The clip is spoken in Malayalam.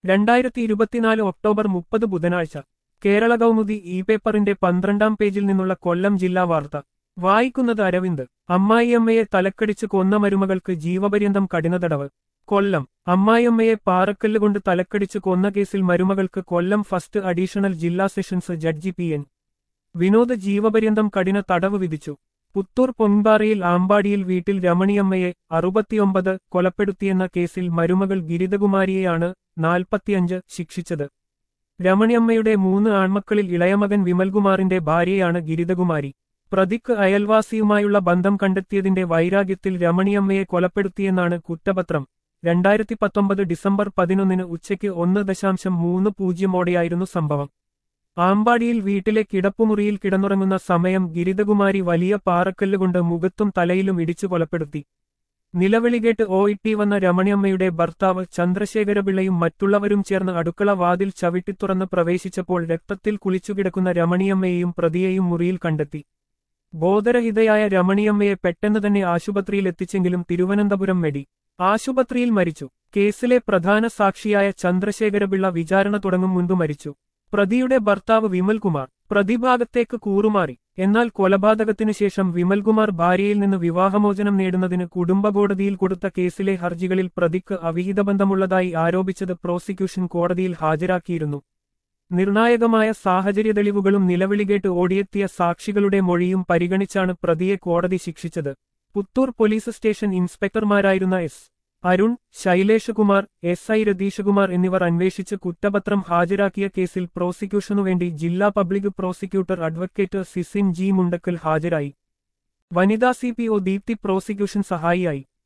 രണ്ടായിരത്തി ഇരുപത്തിനാല് ഒക്ടോബർ മുപ്പത് ബുധനാഴ്ച കേരള കൗമുദി ഇ പേപ്പറിന്റെ പന്ത്രണ്ടാം പേജിൽ നിന്നുള്ള കൊല്ലം ജില്ലാ വാർത്ത വായിക്കുന്നത് അരവിന്ദ് അമ്മായിയമ്മയെ തലക്കടിച്ച് കൊന്ന മരുമകൾക്ക് ജീവപര്യന്തം കഠിനതടവ് കൊല്ലം അമ്മായിയമ്മയെ പാറക്കല്ലുകൊണ്ട് തലക്കടിച്ച് കൊന്ന കേസിൽ മരുമകൾക്ക് കൊല്ലം ഫസ്റ്റ് അഡീഷണൽ ജില്ലാ sessions judge P N Vinod ജീവപര്യന്തം കഠിന തടവ് വിധിച്ചു പുത്തൂർ പൊൻപാറയിൽ ആമ്പാടിയിൽ വീട്ടിൽ രമണിയമ്മയെ അറുപത്തിയൊമ്പത് കൊലപ്പെടുത്തിയെന്ന കേസിൽ മരുമകൾ ഗിരിതകുമാരിയെയാണ് നാൽപ്പത്തിയഞ്ച് ശിക്ഷിച്ചത് രമണിയമ്മയുടെ മൂന്ന് ആൺമക്കളിൽ ഇളയമകൻ വിമൽകുമാറിന്റെ ഭാര്യയാണ് ഗിരിതകുമാരി പ്രതിക്ക് അയൽവാസിയുമായുള്ള ബന്ധം കണ്ടെത്തിയതിന്റെ വൈരാഗ്യത്തിൽ രമണിയമ്മയെ കൊലപ്പെടുത്തിയെന്നാണ് കുറ്റപത്രം രണ്ടായിരത്തി പത്തൊമ്പത് ഡിസംബർ പതിനൊന്നിന് ഉച്ചയ്ക്ക് ഒന്ന് ദശാംശം മൂന്ന് പൂജ്യമോടെയായിരുന്നു സംഭവം ആമ്പാടിയിൽ വീട്ടിലെ കിടപ്പുമുറിയിൽ കിടന്നുറങ്ങുന്ന സമയം ഗിരിതകുമാരി വലിയ പാറക്കല്ലുകൊണ്ട് മുഖത്തും തലയിലും ഇടിച്ചു കൊലപ്പെടുത്തി നിലവിളി കേട്ട് ഓ ഇട്ടി വന്ന രമണിയമ്മയുടെ ഭർത്താവ് ചന്ദ്രശേഖരപിള്ളയും മറ്റുള്ളവരും ചേർന്ന് അടുക്കള വാതിൽ ചവിട്ടിത്തുറന്ന് പ്രവേശിച്ചപ്പോൾ രക്തത്തിൽ കുളിച്ചുകിടക്കുന്ന രമണിയമ്മയെയും പ്രതിയെയും മുറിയിൽ കണ്ടെത്തി ബോധരഹിതയായ രമണിയമ്മയെ പെട്ടെന്ന് തന്നെ ആശുപത്രിയിൽ എത്തിച്ചെങ്കിലും തിരുവനന്തപുരം മെഡി ആശുപത്രിയിൽ മരിച്ചു കേസിലെ പ്രധാന സാക്ഷിയായ ചന്ദ്രശേഖരപിള്ള വിചാരണ തുടങ്ങും മുൻപ് മരിച്ചു പ്രതിയുടെ ഭർത്താവ് വിമൽകുമാർ പ്രതിഭാഗത്തേക്ക് കൂറുമാറി എന്നാൽ കൊലപാതകത്തിനു ശേഷം വിമൽകുമാർ ഭാര്യയിൽ നിന്ന് വിവാഹമോചനം നേടുന്നതിന് കുടുംബകോടതിയിൽ കൊടുത്ത കേസിലെ ഹർജികളിൽ പ്രതിക്ക് അവിഹിതബന്ധമുള്ളതായി ആരോപിച്ചത് പ്രോസിക്യൂഷൻ കോടതിയിൽ ഹാജരാക്കിയിരുന്നു നിർണായകമായ സാഹചര്യ തെളിവുകളും നിലവിളികേട്ട് ഓടിയെത്തിയ സാക്ഷികളുടെ മൊഴിയും പരിഗണിച്ചാണ് പ്രതിയെ കോടതി ശിക്ഷിച്ചത് പുത്തൂർ പോലീസ് സ്റ്റേഷൻ ഇൻസ്പെക്ടർമാരായിരുന്ന S Arun Shailesh Kumar S I Ratheeshkumar എന്നിവർ അന്വേഷിച്ച് കുറ്റപത്രം ഹാജരാക്കിയ കേസിൽ പ്രോസിക്യൂഷനുവേണ്ടി ജില്ലാ public prosecutor advocate Sisin G Mundakkal ഹാജരായി വനിതാ സി പി ഒ ദീപ്തി പ്രോസിക്യൂഷൻ സഹായിയായി